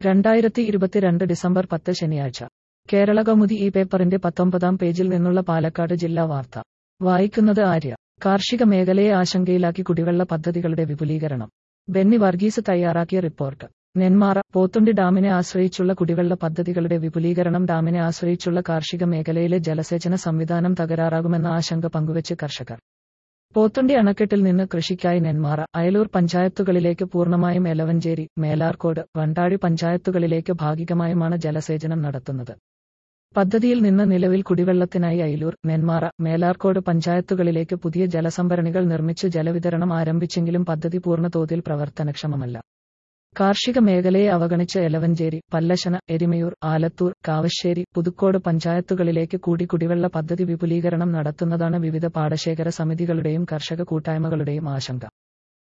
രണ്ടായിരത്തി ഇരുപത്തിരണ്ട് ഡിസംബർ പത്ത് ശനിയാഴ്ച കേരള കൗമുദി ഈ പേപ്പറിന്റെ പത്തൊമ്പതാം പേജിൽ നിന്നുള്ള പാലക്കാട് ജില്ലാ വാർത്ത വായിക്കുന്നത് ആര്യ കാർഷിക മേഖലയെ ആശങ്കയിലാക്കി കുടിവെള്ള പദ്ധതികളുടെ വിപുലീകരണം ബെന്നി വർഗീസ് തയ്യാറാക്കിയ റിപ്പോർട്ട് നെന്മാറ പോത്തുണ്ടി ഡാമിനെ ആശ്രയിച്ചുള്ള കുടിവെള്ള പദ്ധതികളുടെ വിപുലീകരണം ഡാമിനെ ആശ്രയിച്ചുള്ള കാർഷിക മേഖലയിലെ ജലസേചന സംവിധാനം തകരാറാകുമെന്ന ആശങ്ക പങ്കുവച്ച് കർഷകർ പോത്തുണ്ടി അണക്കെട്ടിൽ നിന്ന് കൃഷിക്കായി നെന്മാറ അയലൂർ പഞ്ചായത്തുകളിലേക്ക് പൂർണ്ണമായും എലവഞ്ചേരി മേലാർക്കോട് വണ്ടാഴി പഞ്ചായത്തുകളിലേക്ക് ഭാഗികമായുമാണ് ജലസേചനം നടത്തുന്നത് പദ്ധതിയിൽ നിന്ന് നിലവിൽ കുടിവെള്ളത്തിനായി അയിലൂർ നെന്മാറ മേലാർക്കോട് പഞ്ചായത്തുകളിലേക്ക് പുതിയ ജലസംഭരണികൾ നിർമ്മിച്ച് ജലവിതരണം ആരംഭിച്ചെങ്കിലും പദ്ധതി പൂർണ്ണതോതിൽ പ്രവർത്തനക്ഷമമല്ല കാർഷിക മേഖലയെ അവഗണിച്ച് എലവഞ്ചേരി പല്ലശന എരിമയൂർ ആലത്തൂർ കാവശ്ശേരി പുതുക്കോട് പഞ്ചായത്തുകളിലേക്ക് കൂടി കുടിവെള്ള പദ്ധതി വിപുലീകരണം നടത്തുന്നതാണ് വിവിധ പാടശേഖര സമിതികളുടെയും കർഷക കൂട്ടായ്മകളുടെയും ആശങ്ക